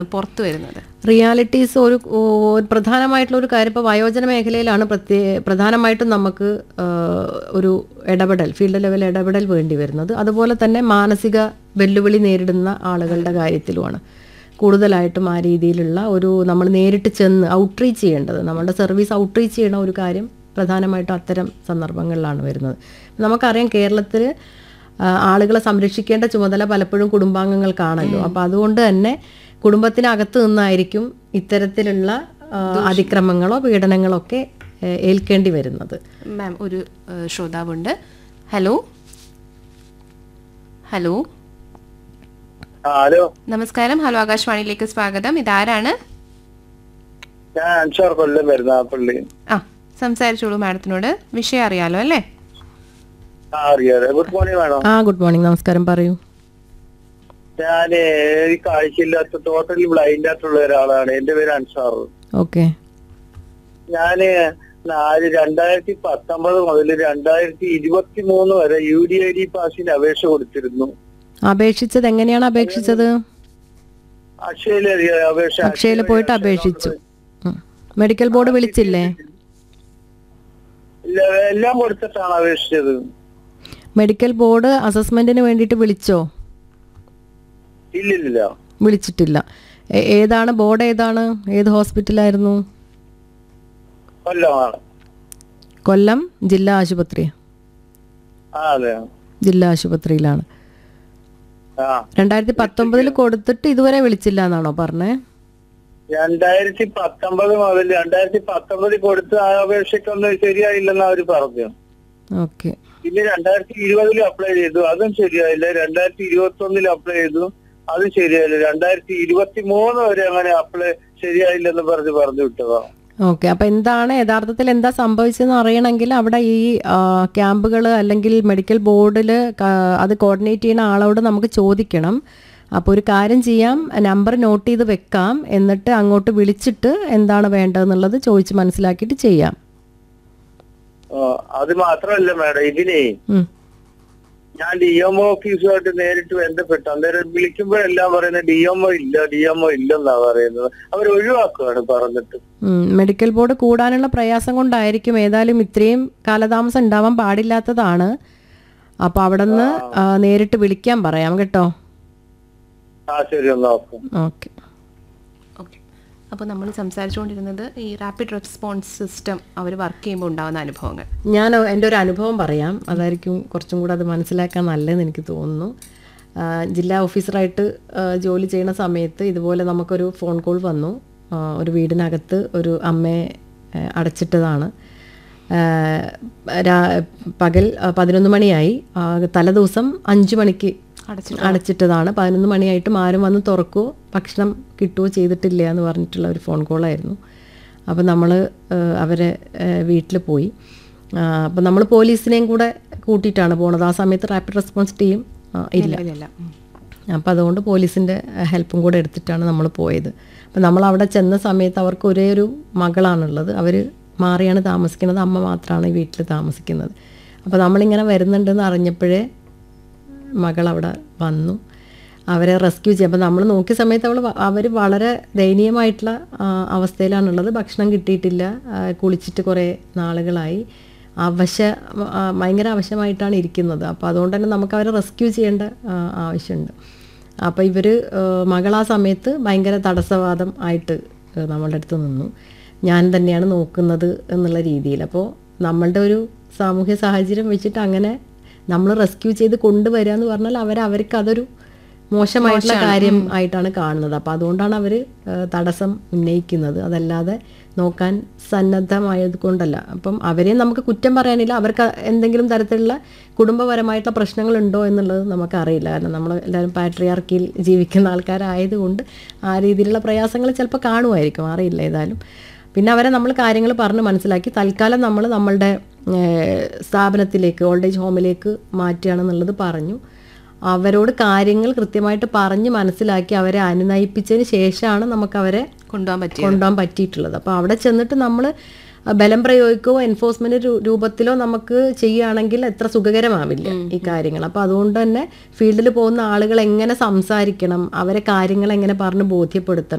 പുറത്തു വരുന്നത് റിയാലിറ്റീസ് ഒരു ഓ- പ്രധാനമായിട്ടുള്ള ഒരു കാര്യം ഇപ്പോൾ വയോജന മേഖലയിലാണ് പ്രത്യേ പ്രധാനമായിട്ടും നമുക്ക് ആ, ഒരു ഇടപെടൽ ഫീൽഡ് ലെവൽ ഇടപെടൽ വേണ്ടി വരുന്നത് അതുപോലെ തന്നെ മാനസിക വെല്ലുവിളി നേരിടുന്ന ആളുകളുടെ കാര്യത്തിലുമാണ് കൂടുതലായിട്ടും ആ രീതിയിലുള്ള ഒരു നമ്മൾ നേരിട്ട് ചെന്ന് ഔട്ട്റീച്ച് ചെയ്യേണ്ടത് നമ്മുടെ സർവീസ് ഔട്ട്റീച്ച് ചെയ്യണ ഒരു കാര്യം പ്രധാനമായിട്ടും അത്തരം സന്ദർഭങ്ങളിലാണ് വരുന്നത് നമുക്കറിയാം കേരളത്തിൽ ആ, ആളുകളെ സംരക്ഷിക്കേണ്ട ചുമതല പലപ്പോഴും കുടുംബാംഗങ്ങൾക്കാണല്ലോ അപ്പോൾ അതുകൊണ്ട് തന്നെ കുടുംബത്തിനകത്ത് നിന്നായിരിക്കും ഇത്തരത്തിലുള്ള ആ, അതിക്രമങ്ങളോ പീഡനങ്ങളോ ഒക്കെ ഏ, ഏൽക്കേണ്ടി വരുന്നത് മാം ഒരു ഏഹ്, ശ്രോതാവുണ്ട് ഹലോ ഹലോ ആ ഹലോ നമസ്കാരം ഹലോ ആകാശവാണിയിലേക്ക് സ്വാഗതം ഇതാരാണ് ഞാൻ അൻഷാർ കൊല്ലം വരുന്ന ആ പള്ളി ആ സംസാരിച്ചോളൂ മാഡത്തിനോട് വിഷയം അറിയാലോ അല്ലേ ആ അറിയാതെ ഗുഡ് മോർണിംഗ് വേണം ആ ഗുഡ് മോർണിംഗ് നമസ്കാരം പറയൂ ഞാൻ ഈ കാഴ്ചയില്ലാത്ത ടോട്ടലി ബ്ലൈൻഡ് ആയിട്ടുള്ള ഒരാളാണ് എന്റെ പേര് അൻസാർ ഓക്കെ ഞാന് നാല് രണ്ടായിരത്തി പത്തൊമ്പത് മുതൽ രണ്ടായിരത്തി ഇരുപത്തി മൂന്ന് വരെ യു ഡി ഐ ഡി പാസിന് അപേക്ഷ കൊടുത്തിരുന്നു അപേക്ഷിച്ചത് എങ്ങനെയാണ് അപേക്ഷിച്ചത് അക്ഷയയില് അപേക്ഷ അക്ഷയയിൽ പോയിട്ട് അപേക്ഷിച്ചു ഉം. മെഡിക്കൽ ബോർഡ് വിളിച്ചില്ലേ ഇല്ല, എല്ലാം കൊടുത്തിട്ടാണ് അപേക്ഷിച്ചത് മെഡിക്കൽ ബോർഡ് അസസ്മെന്റിന് വേണ്ടിയിട്ട് വിളിച്ചോ ഇല്ലില്ല വിളിച്ചിട്ടില്ല എ- ഏതാണ് ബോർഡ് ഏതാണ് ഏത് ഹോസ്പിറ്റലായിരുന്നു കൊല്ലമാണ് കൊല്ലം ജില്ലാ ആശുപത്രി ആ അതെ ജില്ലാ ആശുപത്രിയിലാണ് ആ രണ്ടായിരത്തി പത്തൊമ്പതിൽ കൊടുത്തിട്ട് ഇതുവരെ വിളിച്ചില്ല എന്നാണോ പറഞ്ഞേ രണ്ടായിരത്തി പത്തൊമ്പത് മുതൽ രണ്ടായിരത്തി പത്തൊമ്പതിൽ കൊടുത്ത ആ അപേക്ഷയ്ക്കൊന്നും ശരിയായില്ലെന്ന് അവര് പറഞ്ഞു ഓക്കെ പിന്നെ രണ്ടായിരത്തി ഇരുപതിൽ അപ്ലൈ ചെയ്തു അതും ശരിയായില്ല രണ്ടായിരത്തി ഇരുപത്തി ഒന്നിൽ അപ്ലൈ ചെയ്തു അതും ശരിയായില്ല രണ്ടായിരത്തി ഇരുപത്തി മൂന്ന് വരെ അങ്ങനെ അപ്ലൈ ശരിയായില്ലെന്ന് പറഞ്ഞ് പറഞ്ഞു വിട്ടതാ ഓക്കെ അപ്പൊ എന്താണ് യഥാർത്ഥത്തിൽ എന്താ സംഭവിച്ചതെന്ന് അറിയണമെങ്കിൽ അവിടെ ഈ ക്യാമ്പുകൾ അല്ലെങ്കിൽ മെഡിക്കൽ ബോർഡിൽ അത് കോർഡിനേറ്റ് ചെയ്യുന്ന ആളോട് നമുക്ക് ചോദിക്കണം അപ്പോൾ ഒരു കാര്യം ചെയ്യാം നമ്പർ നോട്ട് ചെയ്ത് വെക്കാം എന്നിട്ട് അങ്ങോട്ട് വിളിച്ചിട്ട് എന്താണ് വേണ്ടതെന്നുള്ളത് ചോദിച്ച് മനസ്സിലാക്കിയിട്ട് ചെയ്യാം ആ, അത് മാത്രമല്ല മാഡം ഇതിനെ ഉം. ഞാൻ ഡി എം ഒ ഓഫീസുമായിട്ട് നേരിട്ട് ബന്ധപ്പെട്ടു അന്നേരം വിളിക്കുമ്പോഴെല്ലാം പറയുന്നത് ഡി എം ഒ ഇല്ല ഡി എം ഒ ഇല്ലെന്നാ പറയുന്നത് അവർ ഒഴിവാക്കുകയാണ് പറഞ്ഞിട്ട് ഉം, മെഡിക്കൽ ബോർഡ് കൂടാനുള്ള പ്രയാസം കൊണ്ടായിരിക്കും ഏതായാലും ഇത്രയും കാലതാമസം ഉണ്ടാവാൻ പാടില്ലാത്തതാണ് അപ്പോൾ അവിടെ നിന്ന് നേരിട്ട് വിളിക്കാൻ പറയാം കേട്ടോ ആ ശരി ഒന്ന് നോക്കാം ഓക്കെ ഓക്കെ അപ്പോൾ നമ്മൾ സംസാരിച്ചുകൊണ്ടിരുന്നത് ഈ റാപ്പിഡ് റെസ്പോൺസ് സിസ്റ്റം അവർ വർക്ക് ചെയ്യുമ്പോൾ ഉണ്ടാകുന്ന അനുഭവങ്ങൾ ഞാൻ എൻ്റെ ഒരു അനുഭവം പറയാം അതായിരിക്കും കുറച്ചും കൂടെ അത് മനസ്സിലാക്കാൻ നല്ലതെന്ന് എനിക്ക് തോന്നുന്നു ആ, ജില്ലാ ഓഫീസറായിട്ട് ആ, ജോലി ചെയ്യുന്ന സമയത്ത് ഇതുപോലെ നമുക്കൊരു ഫോൺ കോൾ വന്നു ആ, ഒരു വീടിനകത്ത് ഒരു അമ്മയെ ആ, അടച്ചിട്ടതാണ് ആ, രാ- പകൽ ആ, പതിനൊന്ന് മണിയായി ആ, തലേദിവസം അഞ്ച് മണിക്ക് അടച്ചിട്ടതാണ് പതിനൊന്ന് മണിയായിട്ടും ആരും വന്ന് തുറക്കുകയോ ഭക്ഷണം കിട്ടുകയോ ചെയ്തിട്ടില്ല എന്ന് പറഞ്ഞിട്ടുള്ള ഒരു ഫോൺ കോളായിരുന്നു അപ്പോൾ നമ്മൾ അവരെ വീട്ടിൽ പോയി അപ്പോൾ നമ്മൾ പോലീസിനെയും കൂടെ കൂട്ടിയിട്ടാണ് പോണത് ആ സമയത്ത് റാപ്പിഡ് റെസ്പോൺസ് ടീം ഇല്ല ഇല്ല അപ്പോൾ അതുകൊണ്ട് പോലീസിൻ്റെ ഹെൽപ്പും കൂടെ എടുത്തിട്ടാണ് നമ്മൾ പോയത് അപ്പോൾ നമ്മൾ അവിടെ ചെന്ന സമയത്ത് അവർക്ക് ഒരേ ഒരു മകളാണുള്ളത് അവർ മാറിയാണ് താമസിക്കുന്നത് അമ്മ മാത്രമാണ് ഈ വീട്ടിൽ താമസിക്കുന്നത് അപ്പോൾ നമ്മളിങ്ങനെ വരുന്നുണ്ടെന്ന് അറിഞ്ഞപ്പോഴേ മകൾ അവിടെ വന്നു അവരെ റെസ്ക്യൂ ചെയ്യും അപ്പോൾ നമ്മൾ നോക്കിയ സമയത്ത് അവൾ അവർ വളരെ ദയനീയമായിട്ടുള്ള ആ, അവസ്ഥയിലാണുള്ളത് ഭക്ഷണം കിട്ടിയിട്ടില്ല ആ, കുളിച്ചിട്ട് കുറേ നാളുകളായി അവശ ആ, ഭയങ്കര അവശമായിട്ടാണ് ഇരിക്കുന്നത് അപ്പോൾ അതുകൊണ്ട് തന്നെ നമുക്ക് അവരെ റെസ്ക്യൂ ചെയ്യേണ്ട ആ, ആവശ്യമുണ്ട് അപ്പോൾ ഇവർ മകൾ ആ സമയത്ത് ഭയങ്കര തടസ്സവാദം ആയിട്ട് ആ, നമ്മളുടെ അടുത്ത് നിന്നു ഞാൻ തന്നെയാണ് നോക്കുന്നത് എന്നുള്ള രീതിയിൽ അപ്പോൾ നമ്മളുടെ ഒരു സാമൂഹ്യ സാഹചര്യം വെച്ചിട്ട് അങ്ങനെ നമ്മൾ റെസ്ക്യൂ ചെയ്ത് കൊണ്ടുവരിക എന്ന് പറഞ്ഞാൽ അവർ അവർക്ക് അതൊരു മോശമായിട്ടുള്ള കാര്യം ആയിട്ടാണ് കാണുന്നത് അപ്പോൾ അതുകൊണ്ടാണ് അവർ തടസ്സം ഉന്നയിക്കുന്നത് അതല്ലാതെ നോക്കാൻ സന്നദ്ധമായത് കൊണ്ടല്ല അപ്പം അവരെയും നമുക്ക് കുറ്റം പറയാനില്ല അവർക്ക് എന്തെങ്കിലും തരത്തിലുള്ള കുടുംബപരമായിട്ടുള്ള പ്രശ്നങ്ങളുണ്ടോ എന്നുള്ളത് നമുക്കറിയില്ല കാരണം നമ്മൾ എല്ലാവരും പാട്രിയാർക്കിയിൽ ജീവിക്കുന്ന ആൾക്കാരായതുകൊണ്ട് ആ രീതിയിലുള്ള പ്രയാസങ്ങൾ ചിലപ്പോൾ കാണുമായിരിക്കും അറിയില്ല ഏതായാലും പിന്നെ അവരെ നമ്മൾ കാര്യങ്ങൾ പറഞ്ഞ് മനസ്സിലാക്കി തൽക്കാലം നമ്മൾ നമ്മളുടെ ഏഹ്, സ്ഥാപനത്തിലേക്ക് ഓൾഡ് ഏജ് ഹോമിലേക്ക് മാറ്റുകയാണെന്നുള്ളത് പറഞ്ഞു അവരോട് കാര്യങ്ങൾ കൃത്യമായിട്ട് പറഞ്ഞ് മനസ്സിലാക്കി അവരെ അനുനയിപ്പിച്ചതിന് ശേഷമാണ് നമുക്ക് അവരെ കൊണ്ടുപോകാൻ പറ്റിയ കൊണ്ടുപോകാൻ പറ്റിയിട്ടുള്ളത് അപ്പോൾ അവിടെ ചെന്നിട്ട് നമ്മൾ ആ ബലം പ്രയോഗിക്കോ എൻഫോഴ്സ്മെന്റ് രൂപത്തിലോ നമുക്ക് ചെയ്യുകയാണെങ്കിൽ എത്ര സുഖകരമാവില്ല ഈ കാര്യങ്ങൾ അപ്പോൾ അതുകൊണ്ട് തന്നെ ഫീൽഡിൽ പോകുന്ന ആളുകൾ എങ്ങനെ സംസാരിക്കണം അവരെ കാര്യങ്ങൾ എങ്ങനെ പറഞ്ഞ് ബോധ്യപ്പെടുത്തണം